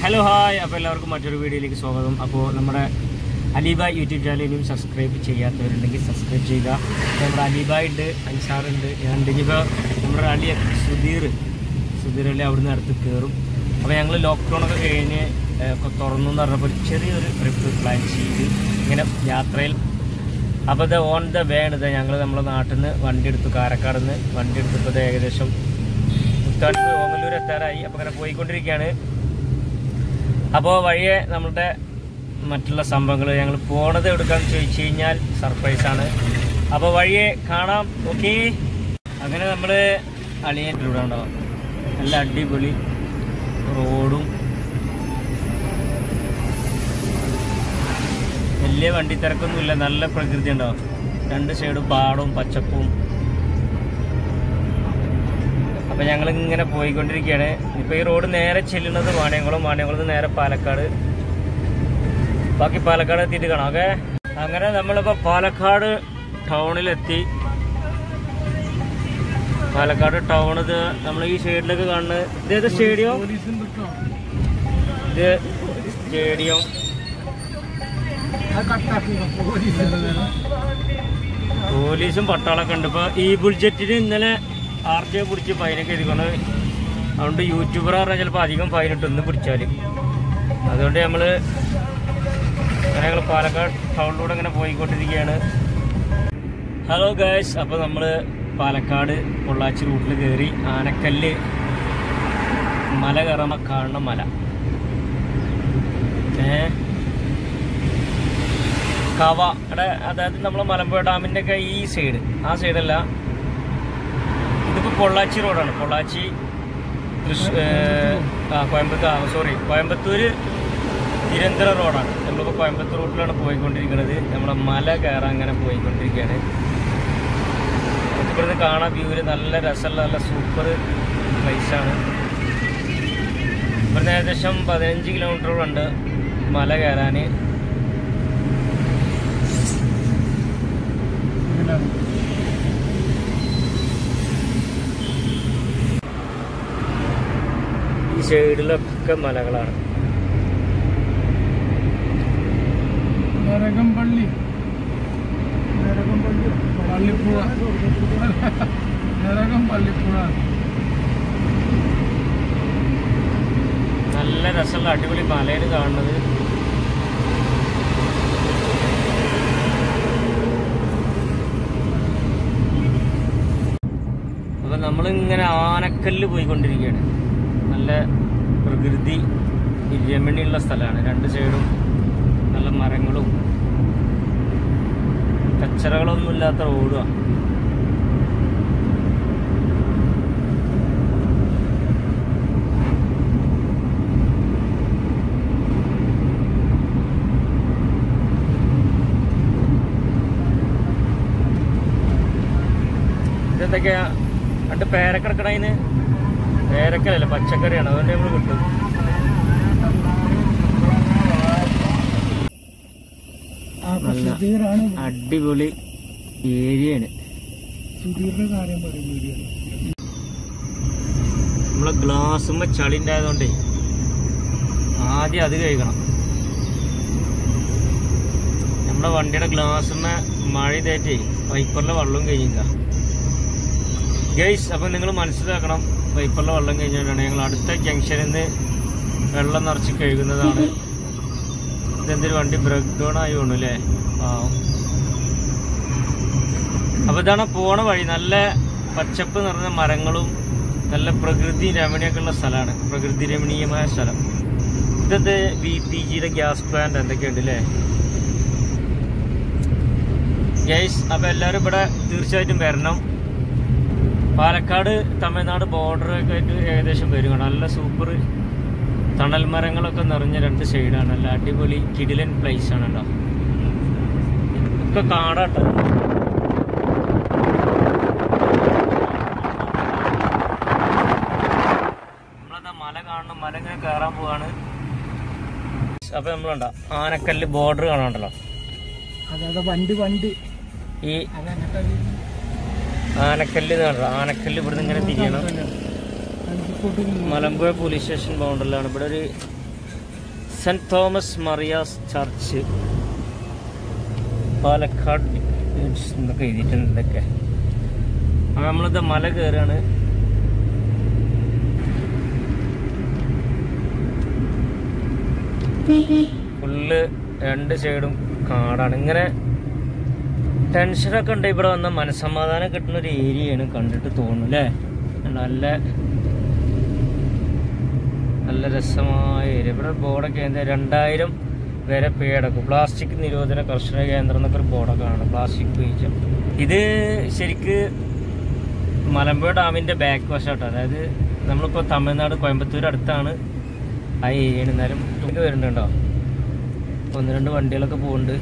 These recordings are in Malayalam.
ഹലോ ഹായ് അപ്പോൾ എല്ലാവർക്കും മറ്റൊരു വീഡിയോയിലേക്ക് സ്വാഗതം അപ്പോൾ നമ്മുടെ അലീബ യൂട്യൂബ് ചാനൽ ഇനിയും സബ്സ്ക്രൈബ് ചെയ്യാത്തവരുണ്ടെങ്കിൽ സബ്സ്ക്രൈബ് ചെയ്യുക അപ്പോൾ നമ്മുടെ അലീബ ഉണ്ട് അൻസാറുണ്ട് ഞാനുണ്ട് ഇനിയിപ്പോൾ നമ്മുടെ അലി സുധീർ സുധീർ അലി അവിടുന്ന് അടുത്ത് കയറും അപ്പോൾ ഞങ്ങൾ ലോക്ക്ഡൗൺ ഒക്കെ കഴിഞ്ഞ് ഏഹ്, ഒക്കെ തുറന്നു എന്ന് പറഞ്ഞപ്പോൾ ഒരു ചെറിയൊരു ട്രിപ്പ് പ്ലാൻ ചെയ്ത് ഇങ്ങനെ യാത്രയിൽ അപ്പോൾ ഇത് ഓൺ ദ വേ ആണ് ഇത് ഞങ്ങൾ നമ്മുടെ നാട്ടിൽ നിന്ന് വണ്ടി എടുത്തു കാരക്കാട് നിന്ന് വണ്ടി എടുത്തപ്പോൾ ഇത് ഏകദേശം മുത്താട്ട് ഓങ്ങല്ലൂർ എത്താറായി അപ്പോൾ ഇങ്ങനെ പോയിക്കൊണ്ടിരിക്കുകയാണ് അപ്പോൾ വഴിയെ നമ്മളുടെ മറ്റുള്ള സംഭവങ്ങൾ ഞങ്ങൾ പോണത് എടുക്കാന്ന് ചോദിച്ചു കഴിഞ്ഞാൽ സർപ്രൈസാണ് അപ്പോൾ വഴിയെ കാണാം ഓക്കെ അങ്ങനെ നമ്മൾ അളിയൻ്റെ ഉണ്ടാവും നല്ല അടിപൊളി റോഡും വലിയ വണ്ടി തിരക്കൊന്നുമില്ല നല്ല പ്രകൃതി ഉണ്ടാവും രണ്ട് സൈഡും പാടവും പച്ചപ്പും അപ്പൊ ഞങ്ങൾ ഇങ്ങനെ പോയിക്കൊണ്ടിരിക്കുകയാണ് ഇപ്പൊ ഈ റോഡ് നേരെ ചെല്ലുന്നത് വാണിയംകുളം വാണിയംകുളത്ത് നേരെ പാലക്കാട് ബാക്കി പാലക്കാട് എത്തിയിട്ട് കാണാം ഓക്കെ അങ്ങനെ നമ്മളിപ്പോ പാലക്കാട് ടൗണിലെത്തി പാലക്കാട് ടൗൺ ഇത് നമ്മൾ ഈ സൈഡിലൊക്കെ കാണുന്നത് ഇതേത് സ്റ്റേഡിയം ഇത് സ്റ്റേഡിയം പോലീസും പട്ടാളൊക്കെ ഉണ്ട് ഇപ്പൊ ഈ ബുൾജറ്റിന് ഇന്നലെ ആർ ടി ഒ പിടിച്ച് ഫൈനൊക്കെ എഴുതിക്കൊണ്ട് അതുകൊണ്ട് യൂട്യൂബർ പറഞ്ഞാൽ ചിലപ്പോൾ അധികം ഫൈൻ ഇട്ട് ഒന്ന് പിടിച്ചാൽ അതുകൊണ്ട് നമ്മൾ അങ്ങനെ ഞങ്ങൾ പാലക്കാട് ടൗണിലൂടെ ഇങ്ങനെ പോയിക്കൊണ്ടിരിക്കുകയാണ് ഹലോ ഗായ്സ് അപ്പോൾ നമ്മൾ പാലക്കാട് പൊള്ളാച്ചി റൂട്ടിൽ കയറി ആനക്കല്ല് മല കയറാൻ കാണുന്ന മല ഏ കവ അവിടെ അതായത് നമ്മളെ മലമ്പുഴ ഡാമിൻ്റെ ഒക്കെ ഈ സൈഡ് ആ സൈഡല്ല ഇതിപ്പോൾ പൊള്ളാച്ചി റോഡാണ് പൊള്ളാച്ചി തൃശ്ശൂർ ആ കോയമ്പത്തൂർ സോറി കോയമ്പത്തൂർ തിരുവനന്തപുരം റോഡാണ് നമ്മളിപ്പോൾ കോയമ്പത്തൂർ റൂട്ടിലാണ് പോയിക്കൊണ്ടിരിക്കുന്നത് നമ്മുടെ മല കയറാൻ അങ്ങനെ പോയിക്കൊണ്ടിരിക്കുകയാണ് ഇവിടുന്ന് കാണാൻ വ്യൂവിൽ നല്ല രസമുള്ള നല്ല സൂപ്പർ പ്ലേസാണ് ഇവിടുന്ന് ഏകദേശം പതിനഞ്ച് കിലോമീറ്ററുകളുണ്ട് മല കയറാൻ ഈ സൈഡിലൊക്കെ മലകളാണ് നരകംപള്ളി നരകംപള്ളി പള്ളിപ്പുഴ നരകം പള്ളിപ്പുഴ നല്ല രസമുള്ള അടിപൊളി മലയാണ് കാണുന്നത് അപ്പൊ നമ്മളിങ്ങനെ ആനക്കല്ല് പോയിക്കൊണ്ടിരിക്കുകയാണ് നല്ല പ്രകൃതി രമണിയുള്ള സ്ഥലമാണ് രണ്ട് സൈഡും നല്ല മരങ്ങളും കച്ചറകളൊന്നും ഇല്ലാത്ത റോഡുമാണ് ഇതെന്തൊക്കെയാ രണ്ട് പേരക്ക എടുക്കണതിന് പേരക്കലല്ല പച്ചക്കറിയാണ് അതുകൊണ്ട് നമ്മൾ കിട്ടും ആ നല്ല. സുധീറാണ് അടിപൊളി ഏരിയയാണ് സുധീറിന്റെ കാര്യം പറയും വീഡിയോ നമ്മളെ ഗ്ലാസുമ്മ ചളി ഉണ്ടായതുകൊണ്ടേ ആദ്യം അത് കഴിക്കണം നമ്മുടെ വണ്ടിയുടെ ഗ്ലാസുമ്മ മഴ ഇതായിട്ടേ വൈപ്പറിലെ വെള്ളം കഴിഞ്ഞില്ല ഗൈസ് അപ്പം നിങ്ങൾ മനസ്സിലാക്കണം വൈപ്പറിലെ വെള്ളം കഴിഞ്ഞിട്ടാണ് ഞങ്ങൾ അടുത്ത ജംഗ്ഷനിൽ നിന്ന് വെള്ളം നിറച്ച് കഴുകുന്നതാണ് ഇതെന്തൊരു വണ്ടി ബ്രേക്ക് ഡൗൺ ആയി വേണു അല്ലേ പാവം അപ്പൊ ഇതാണ് പോണ വഴി നല്ല പച്ചപ്പ് നിറഞ്ഞ മരങ്ങളും നല്ല പ്രകൃതി രമണീയൊക്കെ ഉള്ള സ്ഥലമാണ് പ്രകൃതി രമണീയമായ സ്ഥലം ഇതത് ബി പി ജിയുടെ ഗ്യാസ് പ്ലാന്റ് എന്തൊക്കെയുണ്ട് അല്ലേ ഗൈസ് അപ്പൊ എല്ലാവരും ഇവിടെ തീർച്ചയായിട്ടും വരണം പാലക്കാട് തമിഴ്നാട് ബോർഡർ ഒക്കെ ആയിട്ട് ഏകദേശം വരും നല്ല സൂപ്പർ തണൽ മരങ്ങളൊക്കെ നിറഞ്ഞ രണ്ട് സൈഡാണ് നല്ല അടിപൊളി കിടിലൻ പ്ലേസ് ആണ് കേട്ടോ ഒക്കെ കാടാട്ടോ നമ്മളതാ മല കാണണം മല ഇങ്ങനെ കയറാൻ പോവാണ് അപ്പൊ നമ്മളുണ്ടോ ആനക്കല്ല് ബോർഡർ കാണാണ്ടല്ലോ അതായത് വണ്ടി വണ്ടി ഈ അതങ്ങനത്തെ ആനക്കല്ല് കാണണം ആനക്കല്ല് ഇവിടുന്ന് ഇങ്ങനെ തിരിയണം മലമ്പുഴ പോലീസ് സ്റ്റേഷൻ ബൗണ്ടറിലാണ് ഇവിടെ ഒരു saint Thomas Mary's church Palakkad എന്നൊക്കെ എഴുതിയിട്ടുണ്ട് ഇതൊക്കെ അപ്പൊ നമ്മളിത് മല കയറാണ് ഫുള്ള് രണ്ട് സൈഡും കാടാണ് ഇങ്ങനെ ടെൻഷനൊക്കെ ഉണ്ട് ഇവിടെ വന്ന മനസ്സമാധാനം കിട്ടുന്ന ഒരു ഏരിയയാണ് കണ്ടിട്ട് തോന്നുന്നു അല്ലേ നല്ല നല്ല രസമായ ഏരിയ ഇവിടെ ബോർഡൊക്കെ എന്താ രണ്ടായിരം വരെ പേടക്കും പ്ലാസ്റ്റിക് നിരോധന കർഷക കേന്ദ്രം എന്നൊക്കെ ഒരു ബോർഡൊക്കെ ആണ് പ്ലാസ്റ്റിക് ഉപയോഗിച്ച ഇത് ശരിക്ക് മലമ്പുഴ ഡാമിന്റെ ബാക്ക് വശമാട്ടോ അതായത് നമ്മളിപ്പോൾ തമിഴ്നാട് കോയമ്പത്തൂർ അടുത്താണ് ആ ഏരിയ എന്നാലും ഇത് വരുന്നുണ്ടോ ഒന്ന് രണ്ട് വണ്ടികളൊക്കെ പോകുന്നുണ്ട്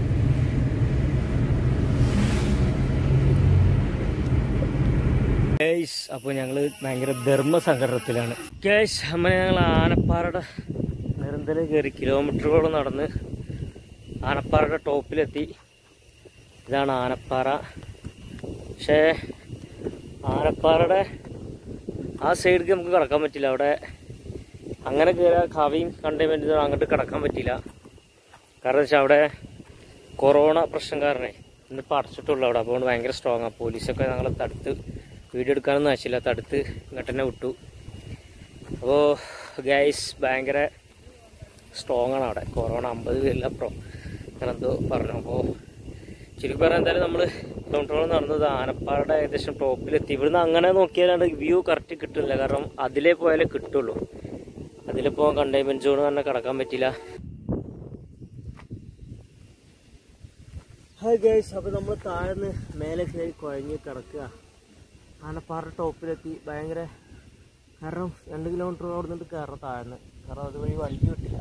കേസ് അപ്പോൾ ഞങ്ങൾ ഭയങ്കര ധർമ്മസങ്കടത്തിലാണ് കേസ് അമ്മ ഞങ്ങൾ ആനപ്പാറയുടെ നിരന്തരം കയറി കിലോമീറ്ററുകളോളം നടന്ന് ആനപ്പാറയുടെ ടോപ്പിലെത്തി ഇതാണ് ആനപ്പാറ പക്ഷേ ആനപ്പാറയുടെ ആ സൈഡിലേക്ക് നമുക്ക് കടക്കാൻ പറ്റില്ല അവിടെ അങ്ങനെ കയറിയ കവിയും കണ്ടെയ്ൻമെൻറ്റ് അങ്ങോട്ട് കടക്കാൻ പറ്റില്ല കാരണം വെച്ചാൽ അവിടെ കൊറോണ പ്രശ്നം കാരണേ ഇന്നിപ്പോൾ അടച്ചിട്ടുള്ളൂ അവിടെ അപ്പോൾ ഭയങ്കര സ്ട്രോങ് ആണ് പോലീസൊക്കെ ഞങ്ങളെ തടുത്ത് വീഡിയോ എടുക്കാനൊന്നും ആവശ്യമില്ല തടുത്ത് ഇങ്ങോട്ട് തന്നെ വിട്ടു അപ്പോൾ ഗൈസ് ഭയങ്കര സ്ട്രോങ് ആണ് അവിടെ കൊറോണ അമ്പത് പേരിലപ്പുറം അങ്ങനെ എന്തോ പറഞ്ഞു അപ്പോൾ ശരിക്കും പറഞ്ഞാൽ എന്തായാലും നമ്മൾ കിലോമീറ്ററോളം നടന്നത് ആനപ്പാറയുടെ ഏകദേശം ടോപ്പിലെത്തി ഇവിടുന്ന് അങ്ങനെ നോക്കിയാലാണ്ട് വ്യൂ കറക്റ്റ് കിട്ടില്ല കാരണം അതിലേ പോയാലേ കിട്ടുള്ളൂ അതിലിപ്പോൾ കണ്ടെയ്ൻമെൻറ്റ് സോൺ തന്നെ കടക്കാൻ പറ്റില്ല ഹായ് ഗൈസ് അപ്പോൾ നമ്മൾ താഴ്ന്ന് മേലെ കയറി കുഴഞ്ഞ് കിടക്കുക ആനപ്പാറ ടോപ്പിലെത്തി ഭയങ്കര കാരണം രണ്ട് കിലോമീറ്റർ അവിടെ നിന്നിട്ട് കയറാം താഴ്ന്ന് കാരണം അതുവഴി വണ്ടി കിട്ടില്ല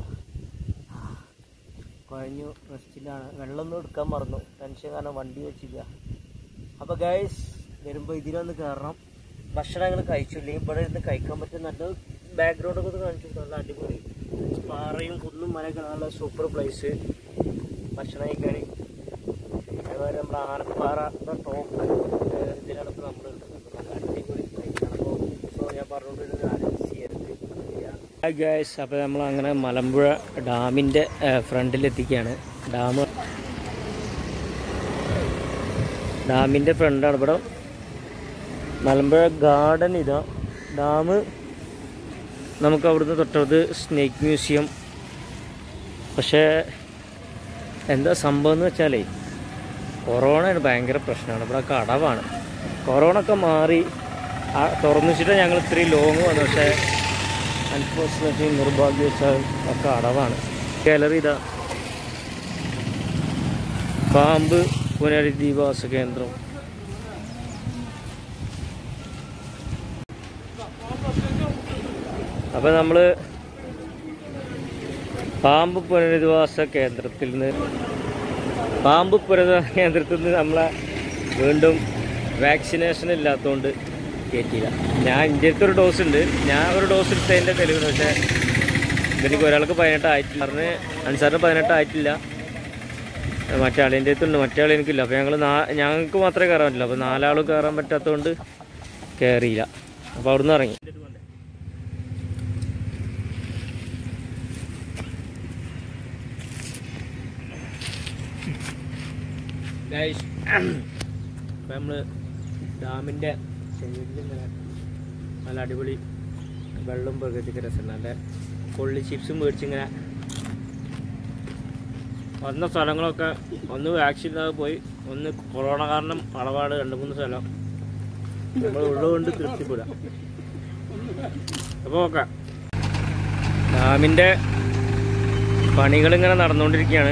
കുഴഞ്ഞു റെസ്റ്റിലാണ് വെള്ളമൊന്നും എടുക്കാൻ മറന്നു ടെൻഷൻ കാരണം വണ്ടി വെച്ചില്ല അപ്പോൾ ഗൈസ് വരുമ്പോൾ ഇതിലൊന്ന് കയറണം ഭക്ഷണം ഞങ്ങൾ കഴിച്ചില്ലെങ്കിൽ ഇവിടെ ഇരുന്ന് കഴിക്കാൻ പറ്റും നല്ല ബാക്ക്ഗ്രൗണ്ടൊക്കെ ഒന്ന് കാണിച്ചു കൊടുത്തു. നല്ല അടിപൊളി പാറയും കുന്നും മലയൊക്കെ നല്ല സൂപ്പർ പ്ലേസ് ഭക്ഷണം കഴിക്കാൻ അതുപോലെ നമ്മുടെ ആനപ്പാറ ടോപ്പ് ഇതിലാണ് ഇപ്പോൾ നമ്മൾ നല്ല അടിപൊളി പ്ലേസാണ് അപ്പോൾ സോ ഞാൻ പറഞ്ഞുകൊണ്ടിരുന്നത് ആരും ചെയ്യരുത് ഗായ്സ് അപ്പോൾ നമ്മൾ അങ്ങനെ മലമ്പുഴ ഡാമിൻ്റെ ഫ്രണ്ടിലെത്തിക്കുകയാണ് ഡാം ഡാമിൻ്റെ ഫ്രണ്ടാണ് ഇവിടെ മലമ്പുഴ ഗാർഡൻ ഇതാ ഡാം നമുക്ക് അവിടുന്ന് തൊട്ടത് സ്നേക്ക് മ്യൂസിയം പക്ഷേ എന്താ സംഭവം എന്ന് വെച്ചാലേ കൊറോണ ഭയങ്കര പ്രശ്നമാണ് ഇവിടെ കടവാണ് കൊറോണ ഒക്കെ മാറി ആ തുറന്നു വെച്ചിട്ട് ഞങ്ങൾ ഇത്രയും ലോങ് വന്നു പക്ഷേ അൺഫോർച്ചുനേറ്റ്ലി നിർഭാഗ്യവശാൽ ഒക്കെ അടവാണ് ഗാലറി ഇതാ പാമ്പ് പുനരധിവാസ കേന്ദ്രം അപ്പം നമ്മൾ പാമ്പ് പുനരധിവാസ കേന്ദ്രത്തിൽ നിന്ന് പാമ്പ് പുനരധിവാസ കേന്ദ്രത്തിൽ നിന്ന് നമ്മളെ വീണ്ടും വാക്സിനേഷൻ ഇല്ലാത്തതുകൊണ്ട് കയറ്റിയില്ല ഞാൻ എൻ്റെ അടുത്ത് ഒരു ഡോസ് ഉണ്ട് ഞാൻ ഒരു ഡോസ് എടുത്തതിൻ്റെ തെളിവുണ്ട് പക്ഷേ എനിക്ക് ഒരാൾക്ക് പതിനെട്ട് ആയിട്ടില്ല പറഞ്ഞ് അൻസാറിന് പതിനെട്ട് ആയിട്ടില്ല മറ്റേ ആളിൻ്റെ അടുത്തുണ്ട് മറ്റേ ആൾ എനിക്കില്ല അപ്പോൾ ഞങ്ങൾ നാ ഞങ്ങൾക്ക് മാത്രമേ കയറാൻ പറ്റില്ല അപ്പോൾ നാലാളും കയറാൻ പറ്റാത്തതുകൊണ്ട് കയറിയില്ല അപ്പോൾ അവിടുന്ന് ഇറങ്ങി അപ്പം നമ്മൾ ഡാമിൻ്റെ സൈഡിലിങ്ങനെ നല്ല അടിപൊളി വെള്ളം പ്രകൃതിക്ക് രസമുണ്ട് നല്ല കൊള്ളി ചിപ്സും മേടിച്ചിങ്ങനെ വന്ന സ്ഥലങ്ങളൊക്കെ ഒന്ന് വാക്സിൻ ഇല്ലാതെ പോയി ഒന്ന് കൊറോണ കാരണം അളവാട് രണ്ട് മൂന്ന് സ്ഥലം നമ്മൾ ഉള്ളതുകൊണ്ട് തൃപ്തിപ്പെടാം അപ്പോൾ ഓക്കെ ഡാമിൻ്റെ പണികളിങ്ങനെ നടന്നുകൊണ്ടിരിക്കുകയാണ്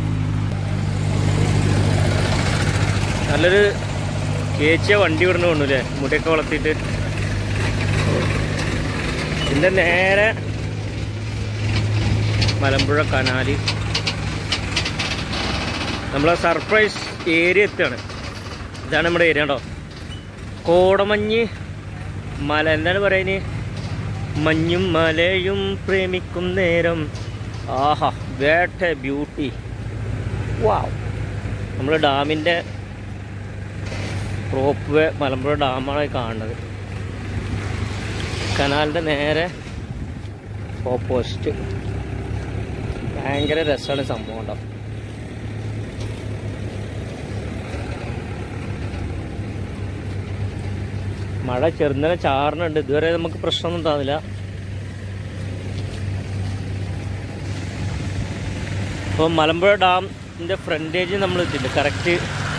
നല്ലൊരു കേച്ചിയ വണ്ടി വിടണ കൊണ്ടുല്ലേ മുടിയൊക്കെ വളർത്തിയിട്ട് ഇതിൻ്റെ നേരെ മലമ്പുഴ കനാല് നമ്മളെ സർപ്രൈസ് ഏരിയ എത്തുകയാണ് ഇതാണ് നമ്മുടെ ഏരിയ കേട്ടോ കോടമഞ്ഞ് മല എന്താണ് പറയുന്നത് മഞ്ഞും മലയും പ്രേമിക്കും നേരം ആഹാ വേട്ട ബ്യൂട്ടി വാവ് നമ്മൾ ഡാമിൻ്റെ റോപ്പ് വേ മലമ്പുഴ ഡാമാണ് ഈ കാണുന്നത് കനാലിൻ്റെ നേരെ ഓപ്പോസിറ്റ് ഭയങ്കര രസമാണ് സംഭവം കേട്ടോ മഴ ചെറുന്നനെ ചാറിനുണ്ട് ഇതുവരെ നമുക്ക് പ്രശ്നമൊന്നും ഉണ്ടാകുന്നില്ല അപ്പോൾ മലമ്പുഴ ഡാമിൻ്റെ ഫ്രണ്ടേജ് നമ്മൾ എത്തിയിട്ടുണ്ട് കറക്റ്റ്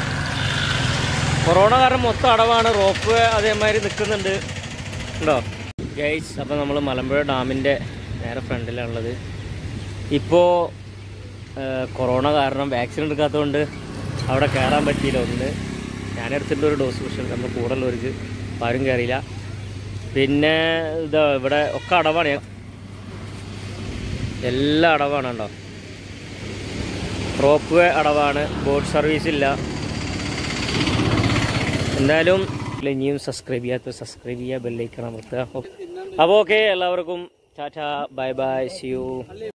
കൊറോണ കാരണം മൊത്തം അടവാണ് റോപ്പ് അതേമാതിരി നിൽക്കുന്നുണ്ട് ഉണ്ടോ ഗൈസ് അപ്പോൾ നമ്മൾ മലമ്പുഴ ഡാമിൻ്റെ നേരെ ഫ്രണ്ടിലാണുള്ളത് ഇപ്പോൾ കൊറോണ കാരണം വാക്സിൻ എടുക്കാത്തതുകൊണ്ട് അവിടെ കയറാൻ പറ്റിയില്ല ഒന്ന് ഞാനെടുത്തിട്ട് ഒരു ഡോസ് പക്ഷേ നമ്മൾ കൂടെ ഉള്ളവർക്ക് അപ്പോൾ ആരും കയറിയില്ല പിന്നെ ഇതാ ഇവിടെ ഒക്കെ അടവാണ് എല്ലാം അടവാണ് കേട്ടോ റോപ്പ് വേ അടവാണ് ബോട്ട് സർവീസ് ഇല്ല എന്തായാലും ഇനിയും സബ്സ്ക്രൈബ് ചെയ്യാത്ത സബ്സ്ക്രൈബ് ചെയ്യുക ബെല്ലൈക്കണം അമർത്തുക അപ്പോൾ ഓക്കെ എല്ലാവർക്കും tata bye bye see U